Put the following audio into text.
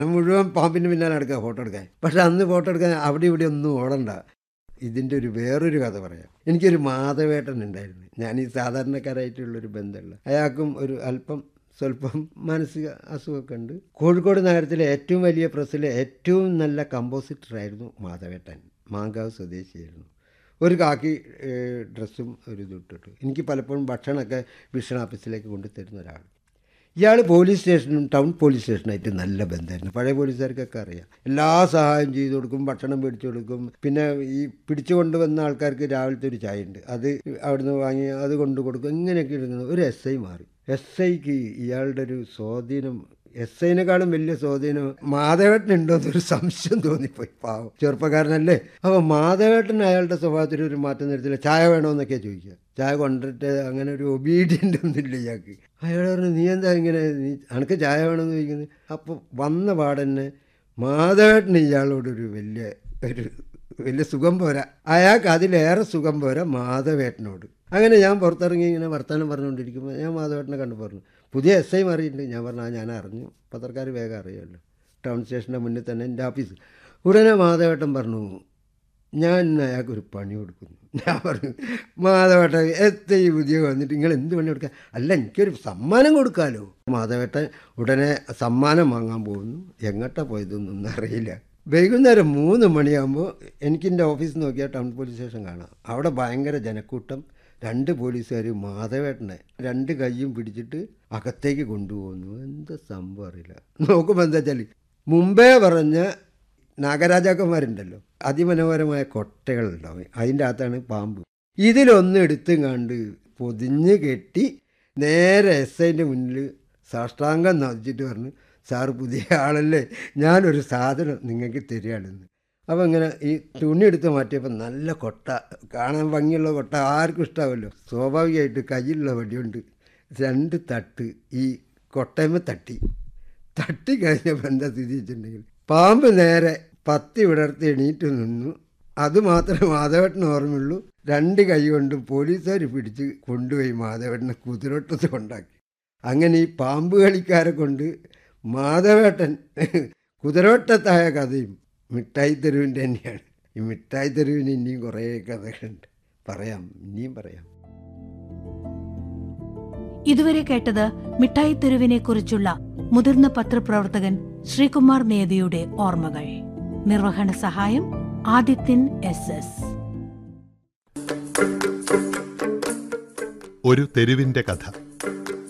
മുഴുവൻ പാമ്പിന് പിന്നാലെ നടക്കുക ഫോട്ടോ എടുക്കാൻ പക്ഷെ അന്ന് ഫോട്ടോ എടുക്കാൻ അവിടെ ഇവിടെ ഒന്നും ഓടണ്ട ഇതിൻ്റെ ഒരു വേറൊരു കഥ പറയാം എനിക്കൊരു മാധവേട്ടൻ ഉണ്ടായിരുന്നു ഞാൻ ഈ സാധാരണക്കാരായിട്ടുള്ളൊരു ബന്ധമുള്ള അയാൾക്കും ഒരു അല്പം സ്വല്പം മാനസിക അസുഖമൊക്കെ ഉണ്ട് കോഴിക്കോട് നഗരത്തിലെ ഏറ്റവും വലിയ പ്രസ്സിലെ ഏറ്റവും നല്ല കമ്പോസിറ്ററായിരുന്നു മാധവേട്ടൻ മാങ്കാവ് സ്വദേശിയായിരുന്നു ഒരു കാക്കി ഏഹ്, ഡ്രസ്സും ഒരു ഇതും ഇട്ടിട്ട് എനിക്ക് പലപ്പോഴും ഭക്ഷണമൊക്കെ വിഷൻ ഓഫീസിലേക്ക് കൊണ്ടു തരുന്ന ഒരാൾ ഇയാൾ പോലീസ് സ്റ്റേഷനും ടൗൺ പോലീസ് സ്റ്റേഷനായിട്ട് നല്ല ബന്ധമായിരുന്നു പഴയ പോലീസുകാർക്കൊക്കെ അറിയാം എല്ലാ സഹായം ചെയ്തു കൊടുക്കും ഭക്ഷണം മേടിച്ചു കൊടുക്കും പിന്നെ ഈ പിടിച്ചു കൊണ്ടുവന്ന ആൾക്കാർക്ക് രാവിലത്തെ ഒരു ചായ ഉണ്ട് അത് അവിടുന്ന് വാങ്ങി അത് കൊണ്ടു കൊടുക്കും ഇങ്ങനെയൊക്കെ ഇരുന്നു ഒരു എസ് ഐ മാറി എസ് ഐക്ക് ഇയാളുടെ ഒരു സ്വാധീനം എസ് ഐനെക്കാളും വലിയ സ്വാധീനം മാധവേട്ടനുണ്ടോ എന്നൊരു സംശയം തോന്നിപ്പോയി പാവം ചെറുപ്പക്കാരനല്ലേ അപ്പോൾ മാധവേട്ടൻ അയാളുടെ സ്വഭാവത്തിൽ ഒരു മാറ്റം വരുത്തില്ല ചായ വേണമെന്നൊക്കെ ചോദിക്കുക ചായ കൊണ്ടിട്ട് അങ്ങനെ ഒരു ഒബീഡിയൻ്റ് ഒന്നുമില്ല ഇയാൾക്ക് അയാൾ പറഞ്ഞു നീ എന്താ ഇങ്ങനെ നീ അനക്ക് ചായ വേണമെന്ന് ചോദിക്കുന്നത് അപ്പോൾ വന്ന പാടന്നെ മാധവേട്ടന് ഇയാളോടൊരു വലിയ ഒരു വലിയ സുഖം പോരാ അയാൾക്ക് അതിലേറെ സുഖം പോരാ മാധവേട്ടനോട് അങ്ങനെ ഞാൻ പുറത്തിറങ്ങി ഇങ്ങനെ വർത്തമാനം പറഞ്ഞുകൊണ്ടിരിക്കുമ്പോൾ ഞാൻ മാധവേട്ടനെ കണ്ടു പറഞ്ഞു പുതിയ എസ് ഐ മാറിയിട്ടുണ്ട് ഞാൻ പറഞ്ഞു ആ ഞാൻ അറിഞ്ഞു പത്രക്കാർ വേഗം അറിയാമല്ലോ ടൗൺ സ്റ്റേഷൻ്റെ മുന്നിൽ തന്നെ എൻ്റെ ഓഫീസ് ഉടനെ മാധവേട്ടൻ പറഞ്ഞു ഞാൻ ഇന്ന് അയാൾക്ക് ഒരു പണി കൊടുക്കുന്നു ഞാൻ പറഞ്ഞു മാധവേട്ടൻ എത്ര ഈ പുതിയ വന്നിട്ട് നിങ്ങൾ എന്ത് പണി കൊടുക്കുക അല്ല എനിക്കൊരു സമ്മാനം കൊടുക്കാമല്ലോ മാധവേട്ടൻ ഉടനെ സമ്മാനം വാങ്ങാൻ പോകുന്നു എങ്ങോട്ടാ പോയതൊന്നും അറിയില്ല വൈകുന്നേരം മൂന്ന് മണിയാകുമ്പോൾ എനിക്ക് എൻ്റെ ഓഫീസ് നോക്കിയാൽ ടൗൺ പോലീസ് സ്റ്റേഷൻ കാണാം അവിടെ ഭയങ്കര ജനക്കൂട്ടം രണ്ട് പോലീസുകാർ മാധവേട്ടനെ രണ്ട് കൈയും പിടിച്ചിട്ട് അകത്തേക്ക് കൊണ്ടുപോകുന്നു എന്താ സംഭവം അറിയില്ല നോക്കുമ്പോൾ എന്താ വെച്ചാൽ മുമ്പേ പറഞ്ഞ നാഗരാജാക്കന്മാരുണ്ടല്ലോ അതിമനോഹരമായ കൊട്ടകളുണ്ടാവും അതിൻ്റെ അകത്താണ് പാമ്പ് ഇതിലൊന്ന് എടുത്തും കണ്ട് പൊതിഞ്ഞ് കെട്ടി നേരെ എസ് ഐൻ്റെ മുന്നിൽ സാഷ്ടാംഗം നദിച്ചിട്ട് പറഞ്ഞു സാർ പുതിയ ആളല്ലേ ഞാനൊരു സാധനം നിങ്ങൾക്ക് തരികയാണെന്ന് അപ്പോൾ ഇങ്ങനെ ഈ തുണി എടുത്ത് മാറ്റിയപ്പോൾ നല്ല കൊട്ട കാണാൻ ഭംഗിയുള്ള കൊട്ട ആർക്കും ഇഷ്ടാവുമല്ലോ സ്വാഭാവികമായിട്ട് കയ്യിലുള്ള വടിയുണ്ട് രണ്ട് തട്ട് ഈ കൊട്ടയമ്മ തട്ടി തട്ടി കഴിഞ്ഞപ്പോൾ എന്താ സ്ഥിതി വെച്ചിട്ടുണ്ടെങ്കിൽ പാമ്പ് നേരെ പത്തി വിടർത്തി എണീറ്റ് നിന്നു അതുമാത്രമേ മാധവേട്ടന് ഓർമ്മയുള്ളൂ രണ്ട് കൈ കൊണ്ടും പോലീസുകാർ പിടിച്ച് കൊണ്ടുപോയി മാധവേട്ടനെ കുതിരൊട്ടത്ത് കൊണ്ടാക്കി അങ്ങനെ ഈ പാമ്പ് കളിക്കാരെ കൊണ്ട് മാധവേട്ടൻ കുതിരവട്ടത്തായ കഥയും മിഠായി തെരുവിൻ്റെ തന്നെയാണ് ഈ മിഠായി തെരുവിന് ഇനിയും കുറേ കഥകളുണ്ട് പറയാം ഇനിയും പറയാം ഇതുവരെ കേട്ടത് മിഠായി തെരുവിനെ കുറിച്ചുള്ള മുതിർന്ന പത്രപ്രവർത്തകൻ ശ്രീകുമാർ നേതിയുടെ ഓർമ്മകൾ നിർവഹണ സഹായം ആദിത്യൻ എസ് എസ് ഒരു തെരുവിന്റെ കഥ